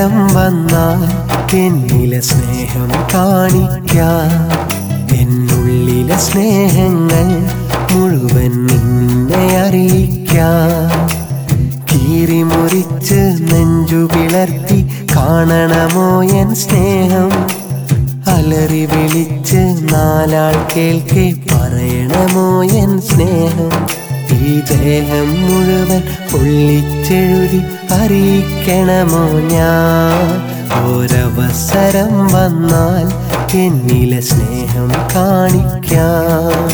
ഒരവസരം വന്നാൽ എന്നിലെ സ്നേഹം കാണിക്കാം എന്നുള്ളിലെ സ്നേഹങ്ങൾ മുഴുവൻ നിന്നെ അറിയിക്കാം കീറി മുറിച്ച് നെഞ്ചു പിളർത്തി കാണണമോ എൻ സ്നേഹം അലറി വിളിച്ച് നാലാൾ കേൾക്കെ പറയണമോ എൻ സ്നേഹം ഈ ദേഹം മുഴുവൻ പൊള്ളിച്ചെഴുതി അറിയിക്കണമോ ഞാൻ ഒരവസരം വന്നാൽ എന്നിലെ സ്നേഹം കാണിക്കാം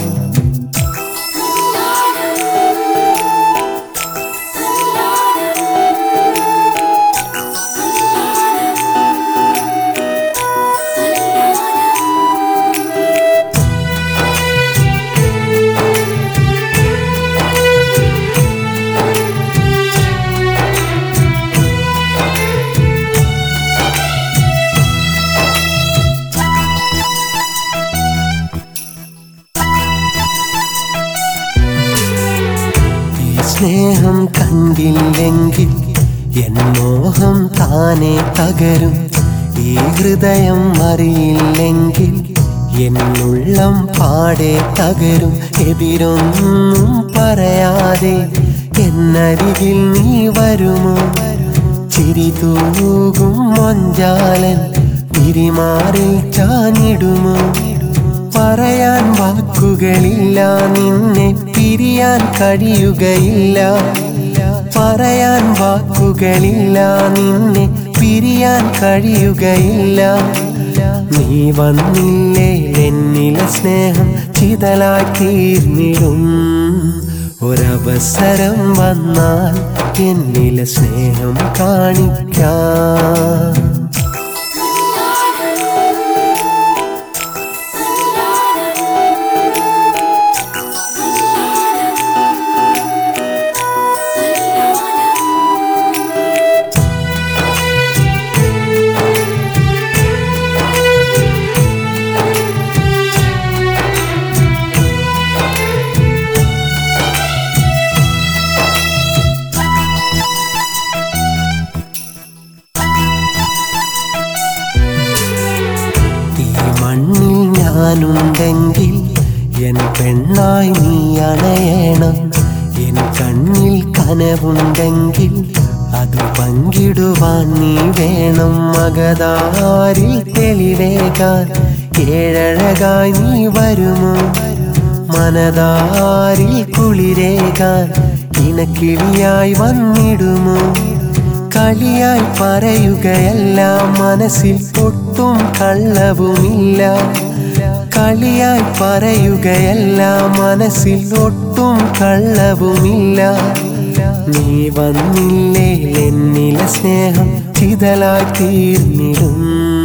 ഈ സ്നേഹം കണ്ടില്ലെങ്കിൽ എൻ മോഹം താനെ തകരും ഈ ഹൃദയം അറിയില്ലെങ്കിൽ എന്നുള്ളം പാടെ തകരും എതിരൊന്നും പറയാതെ എന്നരികിൽ നീ വരുമോ ചിരി തൂകും മൊഞ്ചാലൻ പിരിമാറി ചാഞ്ഞിടുമോ പറയാൻ വാക്കുകളില്ല നിന്നെ പിരിയാൻ കഴിയുകയില്ല പറയാൻ വാക്കുകളില്ല നിന്നെ പിരിയാൻ കഴിയുകയില്ല നീ വന്നില്ലേ എന്നിലെ സ്നേഹം ചിതലായി തീർന്നിടും ഒരവസരം വന്നാൽ എന്നിലെ സ്നേഹം കാണിക്കാം ഈ മണ്ണിൽ ഞാനുണ്ടെങ്കിൽ എൻ പെണ്ണായി നീ അണയണം എൻ കണ്ണിൽ കനവുണ്ടെങ്കിൽ അത് പങ്കിടുവാൻ നീ വേണം മകതാരിൽ തെളിവേകാൻ ഏഴഴകായി നീ വരുമോ മനതാരിൽ കുളിരേകാൻ ഇണക്കിളിയായി വന്നിടുമോ കളിയായി പറയുകയല്ല മനസ്സിൽ ഒട്ടും കള്ളവുമില്ല കളിയായി പറയുകയല്ല മനസ്സിൽ ഒട്ടും കള്ളവുമില്ല നീ വന്നില്ലേ എന്നിലെ സ്നേഹം ചിതലായി തീർന്നിടും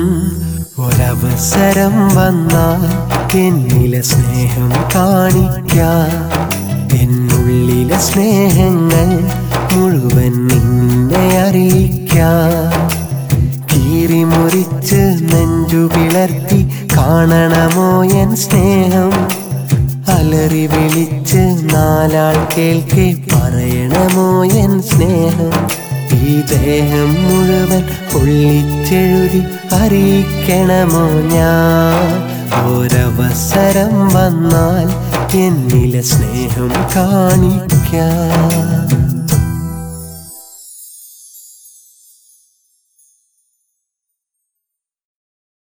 ഒരവസരം വന്നാൽ എന്നിലെ സ്നേഹം കാണിക്കാം എന്നുള്ളിലെ സ്നേഹങ്ങൾ മുഴുവൻ നിന്നെ അറിയിക്കാം കീറി മുറിച്ച് നെഞ്ചു പിളർത്തി കാണണമോ എൻ സ്നേഹം അലറി വിളിച്ച് നാലാൾ കേൾക്കെ പറയണമോ എൻ സ്നേഹം ഈ ദേഹം മുഴുവൻ പൊള്ളിച്ചെഴുതി അറിയിക്കണമോ ഞാൻ ഒരവസരം വന്നാൽ എന്നിലെ സ്നേഹം കാണിക്കാം